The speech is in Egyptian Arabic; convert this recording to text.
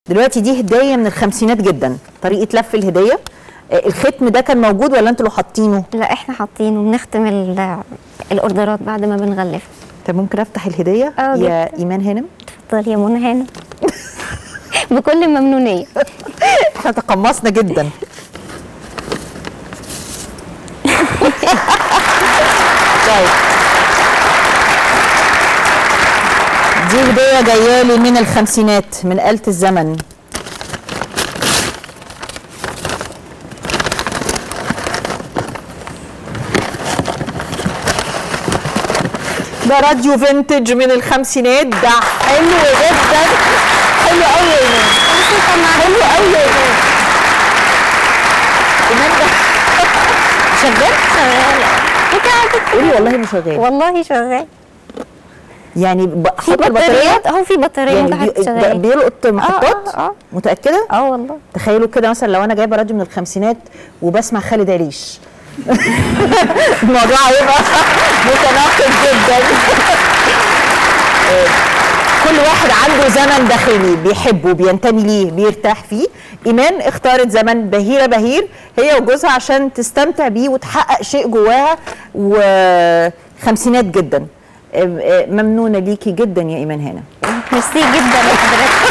دلوقتي دي هديه من الخمسينات جدا طريقه لف الهديه آه، الختم ده كان موجود ولا انتوا اللي حاطينه لا احنا حاطينه بنختم ال- الاوردرات بعد ما بنغلفها طب ممكن افتح الهديه اه يا ايمان هانم اتفضلي يا منى هانم بكل ممنونيه احنا تقمصنا جدا طيب دي هدية جاية لي من الخمسينات من آلة الزمن ده راديو فينتج من الخمسينات ده حلو جدا حلو قوي يا ايمان حلو قوي يا ايمان ايمان ده شغال؟ شغال قولي والله مش شغال والله شغال يعني ب- في حط البطاريه بطاريات اهو في بطاريه يعني ممكن بي- تشغليها بيلقط محطات آه، آه. متاكده اه والله تخيلوا كده مثلا لو انا جايبه راديو من الخمسينات وبسمع خالد عليش الموضوع هيبقى متناقض جدا آه، كل واحد عنده زمن داخلي بيحبه بينتمي ليه بيرتاح فيه ايمان اختارت زمن بهيره بهير هي وجوزها عشان تستمتع بيه وتحقق شيء جواها وخمسينات جدا آه، آه، ممنونه ليكي جدا يا ايمان هنا ميرسي جدا لحضرتك